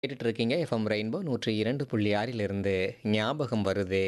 கேட்டுட்டு இருக்கீங்க FM rainbow நூற்றி இரண்டு புள்ளி ஆறிலிருந்து ஞாபகம் வருதே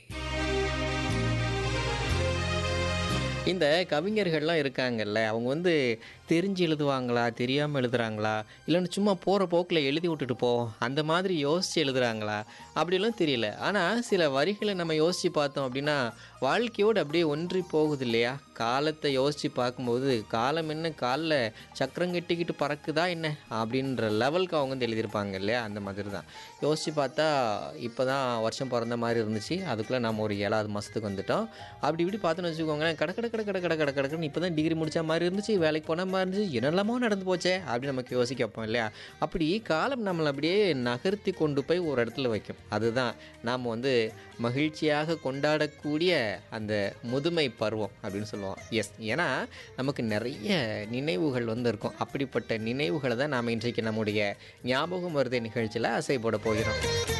இந்த கவிஞர்கள்லாம் இருக்காங்கல்ல அவங்க வந்து தெரிஞ்சு எழுதுவாங்களா தெரியாமல் எழுதுறாங்களா இல்லைன்னு சும்மா போகிற போக்கில் எழுதி விட்டுட்டு போ அந்த மாதிரி யோசித்து எழுதுறாங்களா அப்படிலாம் தெரியல ஆனால் சில வரிகளை நம்ம யோசித்து பார்த்தோம் அப்படின்னா வாழ்க்கையோடு அப்படியே ஒன்றி போகுது இல்லையா காலத்தை யோசித்து பார்க்கும்போது காலம் என்ன காலில் சக்கரம் கட்டிக்கிட்டு பறக்குதா என்ன அப்படின்ற லெவலுக்கு அவங்க வந்து எழுதியிருப்பாங்க இல்லையா அந்த மாதிரி தான் யோசித்து பார்த்தா இப்போ தான் வருஷம் பிறந்த மாதிரி இருந்துச்சு அதுக்குள்ளே நம்ம ஒரு ஏழாவது மாதத்துக்கு வந்துட்டோம் அப்படி இப்படி பார்த்தோன்னு வச்சுக்கோங்களேன் கட கட கட கட கட கட கடன்னு இப்போ தான் டிகிரி முடிச்ச மாதிரி இருந்துச்சு வேலைக்கு போன மாதிரி இருந்துச்சு என்னெல்லாமோ நடந்து போச்சே அப்படின்னு நமக்கு யோசிக்க வைப்போம் இல்லையா அப்படி காலம் நம்மளை அப்படியே நகர்த்தி கொண்டு போய் ஒரு இடத்துல வைக்கும் அதுதான் நாம் வந்து மகிழ்ச்சியாக கொண்டாடக்கூடிய அந்த முதுமை பருவம் அப்படின்னு சொல்லுவோம் எஸ் ஏன்னா நமக்கு நிறைய நினைவுகள் வந்து இருக்கும் அப்படிப்பட்ட நினைவுகளை தான் நாம் இன்றைக்கு நம்முடைய ஞாபகம் வருதே நிகழ்ச்சியில் அசை போட போகிறோம்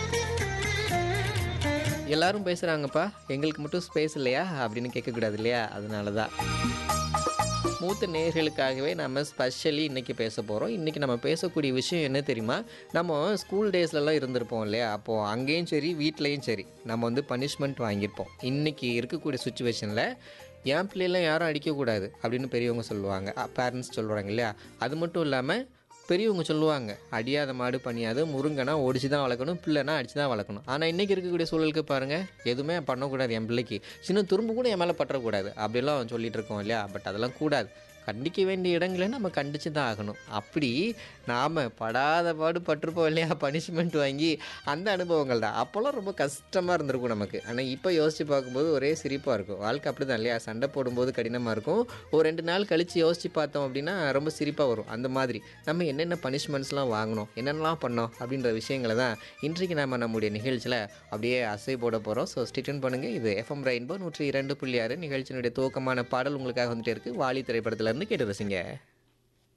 எல்லாரும் பேசுகிறாங்கப்பா எங்களுக்கு மட்டும் ஸ்பேஸ் இல்லையா அப்படின்னு கேட்கக்கூடாது இல்லையா அதனால தான் மூத்த நேர்களுக்காகவே நம்ம ஸ்பெஷலி இன்றைக்கி பேச போகிறோம் இன்றைக்கி நம்ம பேசக்கூடிய விஷயம் என்ன தெரியுமா நம்ம ஸ்கூல் டேஸ்லலாம் இருந்திருப்போம் இல்லையா அப்போது அங்கேயும் சரி வீட்லேயும் சரி நம்ம வந்து பனிஷ்மெண்ட் வாங்கியிருப்போம் இன்றைக்கி இருக்கக்கூடிய சுச்சுவேஷனில் என் பிள்ளைலாம் யாரும் அடிக்கக்கூடாது அப்படின்னு பெரியவங்க சொல்லுவாங்க பேரண்ட்ஸ் சொல்கிறாங்க இல்லையா அது மட்டும் இல்லாமல் பெரியவங்க சொல்லுவாங்க அடியாத மாடு பணியாது முருங்கனா ஒடிச்சு தான் வளர்க்கணும் பிள்ளைனா அடிச்சு தான் வளர்க்கணும் ஆனால் இன்றைக்கி இருக்கக்கூடிய சூழலுக்கு பாருங்கள் எதுவுமே பண்ணக்கூடாது என் பிள்ளைக்கு சின்ன துரும்பு கூட என் மேலே பற்றக்கூடாது அப்படிலாம் சொல்லிட்டு இருக்கோம் இல்லையா பட் அதெல்லாம் கூடாது கண்டிக்க வேண்டிய இடங்களை நம்ம கண்டித்து தான் ஆகணும் அப்படி நாம் படாத பாடு பட்டிருப்போம் இல்லையா பனிஷ்மெண்ட் வாங்கி அந்த அனுபவங்கள் தான் அப்போல்லாம் ரொம்ப கஷ்டமாக இருந்திருக்கும் நமக்கு ஆனால் இப்போ யோசித்து பார்க்கும்போது ஒரே சிரிப்பாக இருக்கும் வாழ்க்கை அப்படி தான் இல்லையா சண்டை போடும்போது கடினமாக இருக்கும் ஒரு ரெண்டு நாள் கழித்து யோசித்து பார்த்தோம் அப்படின்னா ரொம்ப சிரிப்பாக வரும் அந்த மாதிரி நம்ம என்னென்ன பனிஷ்மெண்ட்ஸ்லாம் வாங்கணும் என்னென்னலாம் பண்ணோம் அப்படின்ற விஷயங்களை தான் இன்றைக்கு நம்ம நம்முடைய நிகழ்ச்சியில் அப்படியே அசை போட போகிறோம் ஸோ ஸ்டிட்டன் பண்ணுங்கள் இது எஃப்எம் ரெயின்போ நூற்றி இரண்டு புள்ளி ஆறு நிகழ்ச்சியினுடைய துவக்கமான பாடல் உங்களுக்காக வந்துட்டே இருக்குது வாலி திரைப்படத்துல இருந்து கேட்டு ரசிங்க